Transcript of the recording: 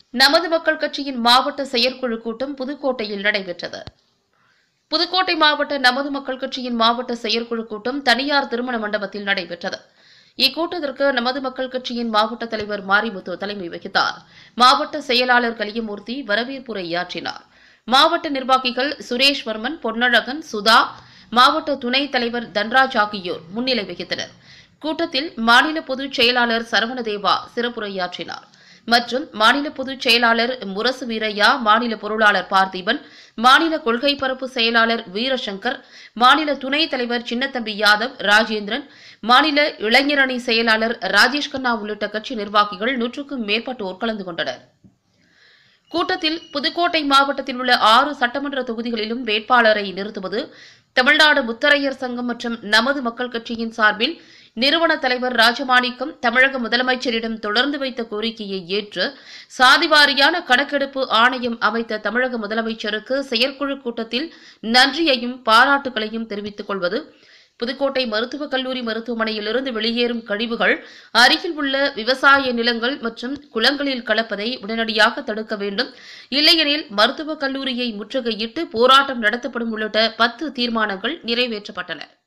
நமது மக்கள் கட்சியின் மாவட்ட செயற்குழு கூட்டம் புதுக்கோட்டையில் நடைபெற்றது புதுக்கோட்டை மாவட்ட நமது மக்கள் கட்சியின் மாவட்ட செயற்குழு கூட்டம் தனியார் திருமண மண்டபத்தில் நடைபெற்றது இக்கூட்டத்திற்கு நமது மக்கள் கட்சியின் மாவட்ட தலைவர் மாரிமுத்து தலைமை வகித்தார் மாவட்ட செயலாளர் கலியமூர்த்தி வரவேற்புரையாற்றினார் மாவட்ட நிர்வாகிகள் சுரேஷ்வர்மன் பொன்னழகன் சுதா மாவட்ட துணைத் தலைவர் தன்ராஜ் ஆகியோர் முன்னிலை வகித்தனர் கூட்டத்தில் மாநில பொதுச் செயலாளர் சரவணதேவா சிறப்புரையாற்றினார் மற்றும் மாநில பொதுச் செயலாளர் முரசு வீரையா மாநில பொருளாளர் பார்த்திபன் மாநில கொள்கை பரப்பு செயலாளர் வீரசங்கர் மாநில துணைத் தலைவர் சின்னத்தம்பி யாதவ் ராஜேந்திரன் மாநில இளைஞரணி செயலாளர் ராஜேஷ் கண்ணா உள்ளிட்ட கட்சி நிர்வாகிகள் நூற்றுக்கும் மேற்பட்டோர் கலந்து கொண்டனர் கூட்டத்தில் புதுக்கோட்டை மாவட்டத்தில் உள்ள ஆறு சட்டமன்ற தொகுதிகளிலும் வேட்பாளரை நிறுத்துவது தமிழ்நாடு முத்தரையர் சங்கம் மற்றும் நமது மக்கள் கட்சியின் சார்பில் நிறுவன தலைவர் ராஜமாணிக்கம் தமிழக முதலமைச்சரிடம் தொடர்ந்து வைத்த கோரிக்கையை ஏற்று சாதிவாரியான கணக்கெடுப்பு ஆணையம் அமைத்த தமிழக முதலமைச்சருக்கு செயற்குழு கூட்டத்தில் நன்றியையும் பாராட்டுகளையும் தெரிவித்துக் கொள்வது புதுக்கோட்டை மருத்துவக் கல்லூரி மருத்துவமனையிலிருந்து வெளியேறும் கழிவுகள் அருகில் உள்ள விவசாய நிலங்கள் மற்றும் குளங்களில் கலப்பதை உடனடியாக தடுக்க வேண்டும் இல்லையெனில் மருத்துவக் கல்லூரியை முற்றுகையிட்டு போராட்டம் நடத்தப்படும் உள்ளிட்ட பத்து தீர்மானங்கள் நிறைவேற்றப்பட்டன